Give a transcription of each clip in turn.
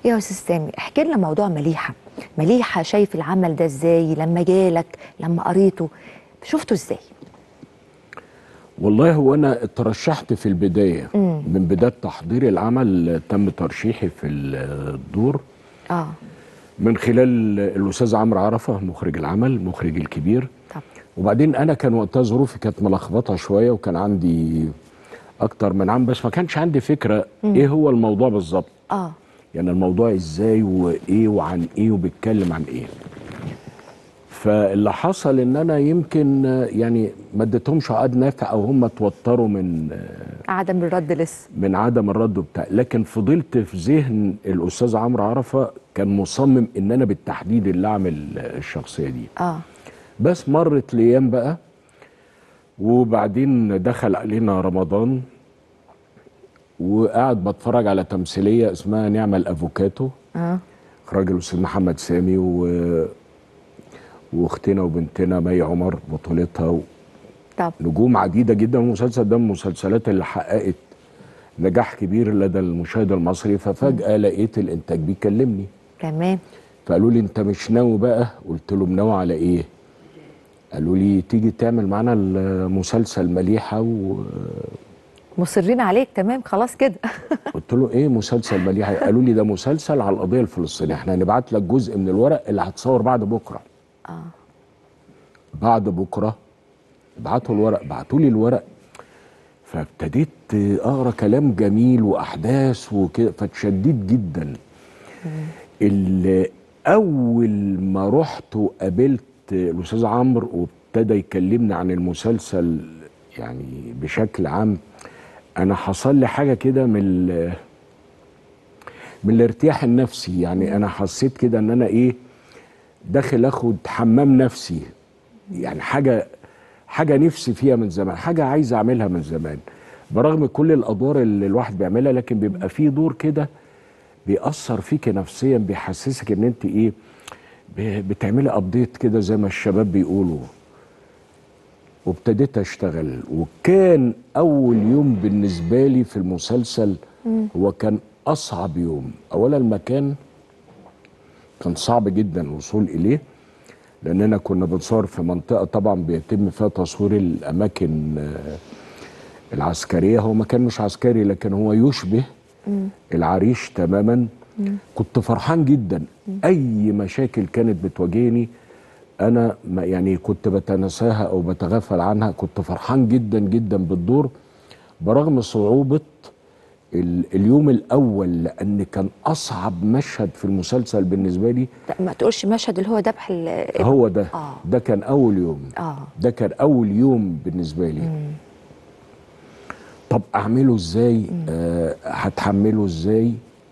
يا استاذ سامي احكي لنا موضوع مليحه مليحه شايف العمل ده ازاي لما جالك لما قريته شفته ازاي والله هو انا اترشحت في البدايه من بدايه تحضير العمل تم ترشيحي في الدور اه من خلال الاستاذ عمرو عرفه مخرج العمل المخرج الكبير طب وبعدين انا كان وقتها ظروفي كانت ملخبطه شويه وكان عندي اكتر من عام بس ما كانش عندي فكره ايه هو الموضوع بالظبط اه يعني الموضوع ازاي وايه وعن ايه وبيتكلم عن ايه فاللي حصل ان انا يمكن آه، يعني ما اديتهمش عقد نافع او هم اتوتروا من آه، عدم الرد لسه من عدم الرد بتاع لكن فضلت في ذهن الاستاذ عمرو عرفه كان مصمم ان انا بالتحديد اللي اعمل آه، الشخصيه دي اه بس مرت الايام بقى وبعدين دخل علينا رمضان وقاعد بتفرج على تمثيليه اسمها نعمه الافوكاتو اه اخراج الاستاذ محمد سامي و... واختنا وبنتنا مي عمر بطولتها و... طب نجوم عديده جدا المسلسل ده من المسلسلات اللي حققت نجاح كبير لدى المشاهد المصري ففجاه لقيت الانتاج بيكلمني تمام فقالوا لي انت مش ناوي بقى قلت لهم ناوي على ايه قالوا لي تيجي تعمل معانا المسلسل مليحه وقلت مصرين عليك تمام خلاص كده له ايه مسلسل مليحه قالوا لي ده مسلسل على القضيه الفلسطينيه احنا هنبعت لك جزء من الورق اللي هتصور بعد بكره اه بعد بكره ابعتوا الورق بعتوا لي الورق فابتديت اقرا كلام جميل واحداث وكده فاتشديت جدا اللي اول ما رحت وقابلت الاستاذ عمرو وابتدى يكلمني عن المسلسل يعني بشكل عام انا حصل لي حاجه كده من ال- من الارتياح النفسي يعني انا حسيت كده ان انا ايه داخل اخد حمام نفسي يعني حاجه حاجه نفسي فيها من زمان حاجه عايز اعملها من زمان برغم كل الادوار اللي الواحد بيعملها لكن بيبقى في دور كده بيأثر فيك نفسيا بيحسسك ان انت ايه ب- بتعملي ابديت كده زي ما الشباب بيقولوا وابتديت اشتغل وكان اول يوم بالنسبه لي في المسلسل هو كان اصعب يوم اولا المكان كان صعب جدا الوصول اليه لاننا كنا بنصور في منطقه طبعا بيتم فيها تصوير الاماكن آه، العسكريه هو مكان مش عسكري لكن هو يشبه العريش تماما كنت فرحان جدا اي مشاكل كانت بتواجهني انا ما يعني كنت بتناساها او بتغافل عنها كنت فرحان جدا جدا بالدور برغم صعوبه ال- اليوم الاول لان كان اصعب مشهد في المسلسل بالنسبه لي لا ما تقولش مشهد اللي هو ذبح ال- هو ده آه. ده كان اول يوم اه ده كان اول يوم بالنسبه لي طب اعمله ازاي آه هتحمله ازاي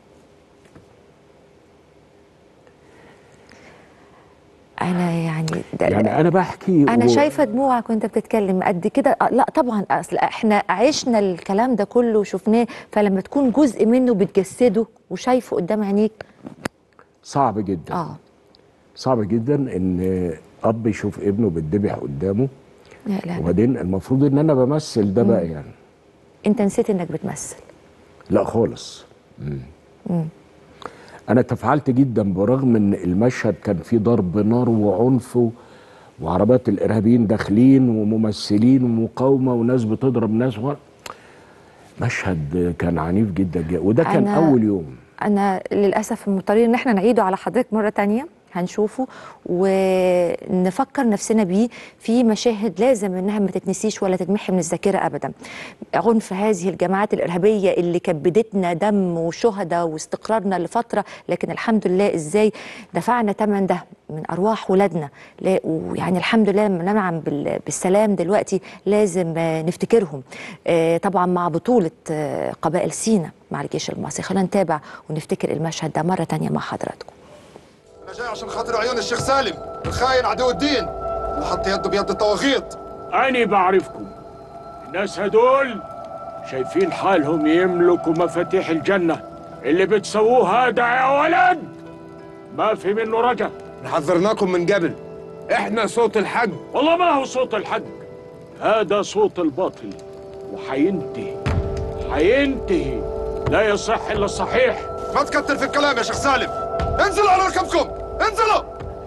انا يعني ده يعني انا بحكي انا و- شايفه دموعك وانت بتتكلم قد كده آه، لا طبعا اصل احنا عشنا الكلام ده كله وشفناه فلما تكون جزء منه بتجسده وشايفه قدام عينيك صعب جدا اه صعب جدا ان اب يشوف ابنه بيتذبح قدامه لا لا لا. وبعدين المفروض ان انا بمثل ده بقى يعني انت نسيت انك بتمثل لا خالص مم. انا تفاعلت جدا برغم ان المشهد كان فيه ضرب نار وعنف و- وعربات الارهابيين داخلين وممثلين ومقاومه وناس بتضرب ناس و... مشهد كان عنيف جدا, جدا وده كان أنا- اول يوم انا للاسف مضطرين ان احنا نعيده على حضرتك مره تانية هنشوفه ونفكر نفسنا بيه في مشاهد لازم انها ما تتنسيش ولا تتمحي من الذاكره ابدا عنف هذه الجماعات الارهابيه اللي كبدتنا دم وشهداء واستقرارنا لفتره لكن الحمد لله ازاي دفعنا ثمن ده من ارواح ولادنا لا- ويعني الحمد لله لما ننعم بال- بالسلام دلوقتي لازم آه، نفتكرهم آه، طبعا مع بطوله آه، قبائل سينا مع الجيش المصري خلينا نتابع ونفتكر المشهد ده مره تانية مع حضراتكم انا جاي عشان خاطر عيون الشيخ سالم الخاين عدو الدين اللي حط يده بيد الطواغيت أنا بعرفكم الناس هدول شايفين حالهم يملكوا مفاتيح الجنة اللي بتسووه هذا يا ولد ما في منه رجا حذرناكم من قبل احنا صوت الحق والله ما هو صوت الحق هذا صوت الباطل وحينتهي حينتهي لا يصح الا الصحيح ما تكتر في الكلام يا شيخ سالم انزلوا على ركبكم انزلوا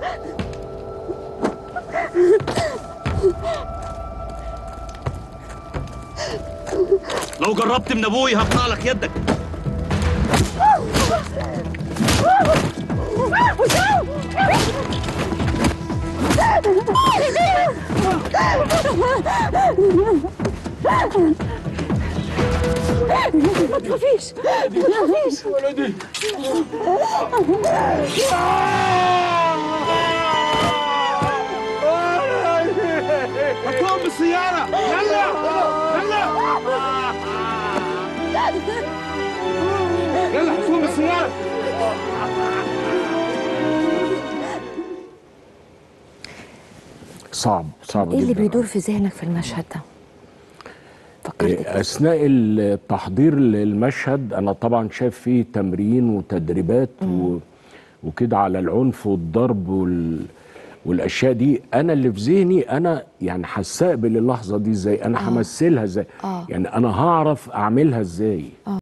لو جربت من ابوي هقطع لك يدك هتقوم بالسيارة يلا يلا يلا هتقوم بالسيارة صعب صعب ايه اللي جدا. بيدور في ذهنك في المشهد ده فكرت كده. اثناء التحضير للمشهد انا طبعا شايف فيه تمرين وتدريبات و... وكده على العنف والضرب وال... والاشياء دي انا اللي في ذهني انا يعني هستقبل اللحظه دي ازاي انا همثلها ازاي آه. يعني انا هعرف اعملها ازاي